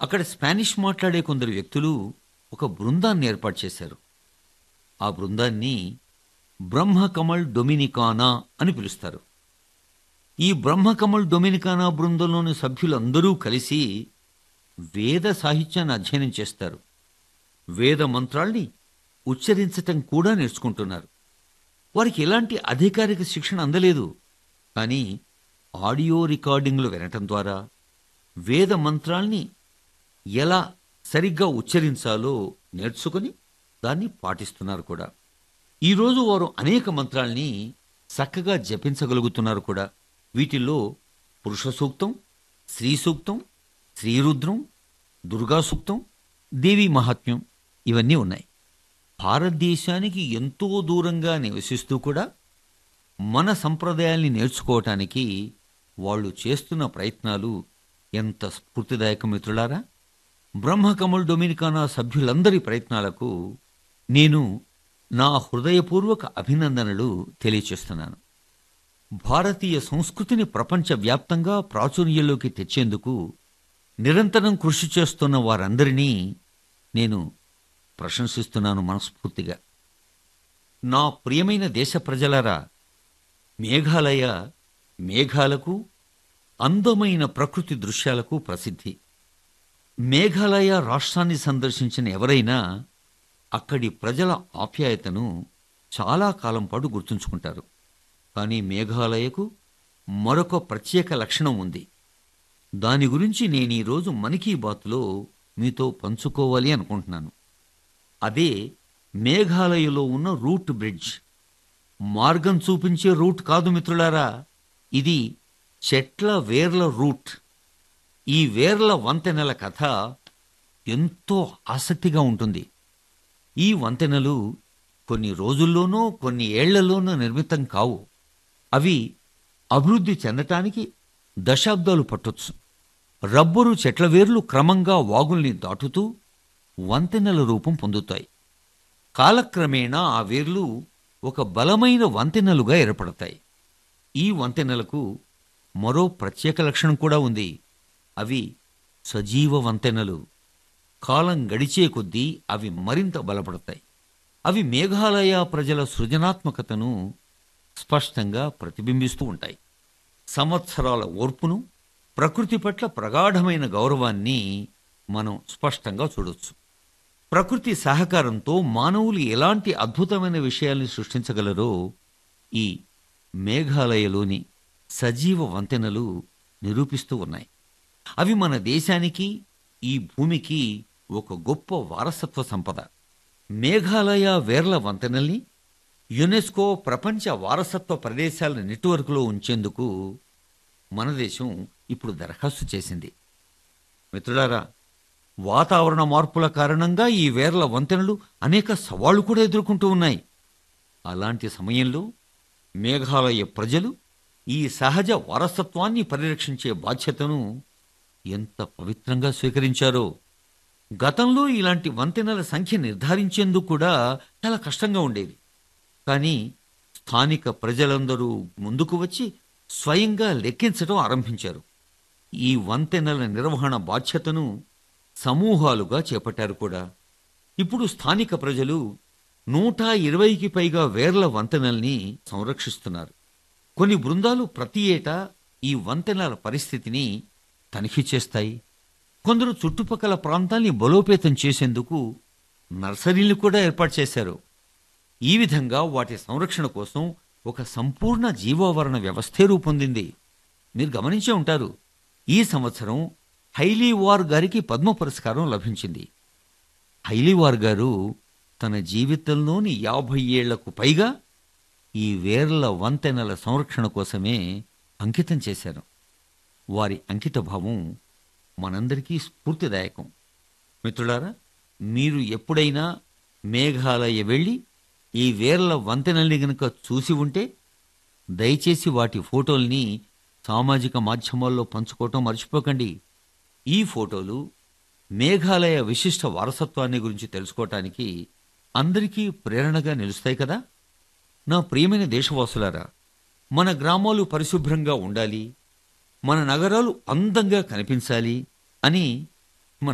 అక్కడ స్పానిష్ మాట్లాడే కొందరు వ్యక్తులు ఒక బృందాన్ని ఏర్పాటు చేశారు ఆ బృందాన్ని బ్రహ్మకమల్ డొమినికానా అని పిలుస్తారు ఈ బ్రహ్మకమల్ డొమినికానా బృందంలోని సభ్యులందరూ కలిసి వేద సాహిత్యాన్ని అధ్యయనం చేస్తారు వేద మంత్రాల్ని ఉచ్చరించటం కూడా నేర్చుకుంటున్నారు వారికి ఎలాంటి అధికారిక శిక్షణ అందలేదు కానీ ఆడియో రికార్డింగ్లు వినటం ద్వారా వేద మంత్రాల్ని ఎలా సరిగ్గా ఉచ్చరించాలో నేర్చుకుని దాన్ని పాటిస్తున్నారు కూడా ఈరోజు వారు అనేక మంత్రాల్ని చక్కగా జపించగలుగుతున్నారు కూడా వీటిల్లో పురుష సూక్తం స్త్రీ సూక్తం శ్రీరుద్రం దుర్గా సూక్తం దేవి మహాత్మ్యం ఇవన్నీ ఉన్నాయి భారతదేశానికి ఎంతో దూరంగా నివసిస్తూ కూడా మన సంప్రదాయాల్ని నేర్చుకోవటానికి వాళ్ళు చేస్తున్న ప్రయత్నాలు ఎంత స్ఫూర్తిదాయక మిత్రులారా బ్రహ్మకమల్ డొమినికానా సభ్యులందరి ప్రయత్నాలకు నేను నా హృదయపూర్వక అభినందనలు తెలియచేస్తున్నాను భారతీయ సంస్కృతిని ప్రపంచవ్యాప్తంగా ప్రాచుర్యంలోకి తెచ్చేందుకు నిరంతరం కృషి చేస్తున్న వారందరినీ నేను ప్రశంసిస్తున్నాను మనస్ఫూర్తిగా నా ప్రియమైన దేశ ప్రజలారా మేఘాలయ మేఘాలకు అందమైన ప్రకృతి దృశ్యాలకు ప్రసిద్ధి మేఘాలయ రాష్ట్రాన్ని సందర్శించిన ఎవరైనా అక్కడి ప్రజల ఆప్యాయతను చాలా కాలం పాటు గుర్తుంచుకుంటారు కానీ మేఘాలయకు మరొక ప్రత్యేక లక్షణం ఉంది దాని గురించి నేను ఈరోజు మన్ కీ బాత్లో మీతో పంచుకోవాలి అనుకుంటున్నాను అదే మేఘాలయలో ఉన్న రూట్ బ్రిడ్జ్ మార్గం చూపించే రూట్ కాదు మిత్రులారా ఇది చెట్ల వేర్ల రూట్ ఈ వేర్ల వంతెనల కథ ఎంతో ఆసక్తిగా ఉంటుంది ఈ వంతెనలు కొన్ని రోజుల్లోనో కొన్ని ఏళ్లలోనో నిర్మితం కావు అవి అభివృద్ధి చెందటానికి దశాబ్దాలు పట్టొచ్చు రబ్బరు చెట్ల వేర్లు క్రమంగా వాగుల్ని దాటుతూ వంతెనల రూపం పొందుతాయి కాలక్రమేణా ఆ వేర్లు ఒక బలమైన వంతెనలుగా ఏర్పడతాయి ఈ వంతెనలకు మరో ప్రత్యేక లక్షణం కూడా ఉంది అవి సజీవ వంతెనలు కాలం గడిచే కొద్దీ అవి మరింత బలపడతాయి అవి మేఘాలయ ప్రజల సృజనాత్మకతను స్పష్టంగా ప్రతిబింబిస్తూ ఉంటాయి సంవత్సరాల ఓర్పును ప్రకృతి పట్ల ప్రగాఢమైన గౌరవాన్ని మనం స్పష్టంగా చూడొచ్చు ప్రకృతి సహకారంతో మానవులు ఎలాంటి అద్భుతమైన విషయాల్ని సృష్టించగలరో ఈ మేఘాలయలోని సజీవ వంతెనలు నిరూపిస్తూ ఉన్నాయి అవి మన దేశానికి ఈ భూమికి ఒక గొప్ప వారసత్వ సంపద మేఘాలయ వేర్ల వంతెనల్ని యునెస్కో ప్రపంచ వారసత్వ ప్రదేశాల నెట్వర్క్లో ఉంచేందుకు మన దేశం ఇప్పుడు దరఖాస్తు చేసింది మిత్రులారా వాతావరణ మార్పుల కారణంగా ఈ వేర్ల వంతెనలు అనేక సవాళ్లు కూడా ఎదుర్కొంటూ ఉన్నాయి అలాంటి సమయంలో మేఘాలయ ప్రజలు ఈ సహజ వారసత్వాన్ని పరిరక్షించే బాధ్యతను ఎంత పవిత్రంగా స్వీకరించారో గతంలో ఇలాంటి వంతెనల సంఖ్య నిర్ధారించేందుకు కూడా చాలా కష్టంగా ఉండేది కానీ స్థానిక ప్రజలందరూ ముందుకు వచ్చి స్వయంగా లెక్కించడం ఆరంభించారు ఈ వంతెనల నిర్వహణ బాధ్యతను సమూహాలుగా చేపట్టారు కూడా ఇప్పుడు స్థానిక ప్రజలు నూట ఇరవైకి పైగా వేర్ల వంతెనల్ని సంరక్షిస్తున్నారు కొన్ని బృందాలు ప్రతి ఏటా ఈ వంతెనల పరిస్థితిని తనిఖీ చేస్తాయి కొందరు చుట్టుపక్కల ప్రాంతాల్ని బలోపేతం చేసేందుకు నర్సరీలు కూడా ఏర్పాటు చేశారు ఈ విధంగా వాటి సంరక్షణ కోసం ఒక సంపూర్ణ జీవావరణ వ్యవస్థే రూపొందింది మీరు గమనించే ఉంటారు ఈ సంవత్సరం హైలీవార్ గారికి పద్మ పురస్కారం లభించింది హైలీవార్ గారు తన జీవితంలోని యాభై ఏళ్లకు పైగా ఈ వేర్ల వంతెనల సంరక్షణ కోసమే అంకితం చేశారు వారి అంకితభావం మనందరికీ స్ఫూర్తిదాయకం మిత్రులారా మీరు ఎప్పుడైనా మేఘాలయ వెళ్ళి ఈ వేర్ల వంతెనల్ని గనుక చూసి ఉంటే దయచేసి వాటి ఫోటోల్ని సామాజిక మాధ్యమాల్లో పంచుకోవటం మర్చిపోకండి ఈ ఫోటోలు మేఘాలయ విశిష్ట వారసత్వాన్ని గురించి తెలుసుకోవటానికి అందరికీ ప్రేరణగా నిలుస్తాయి కదా నా ప్రియమైన దేశవాసులారా మన గ్రామాలు పరిశుభ్రంగా ఉండాలి మన నగరాలు అందంగా కనిపించాలి అని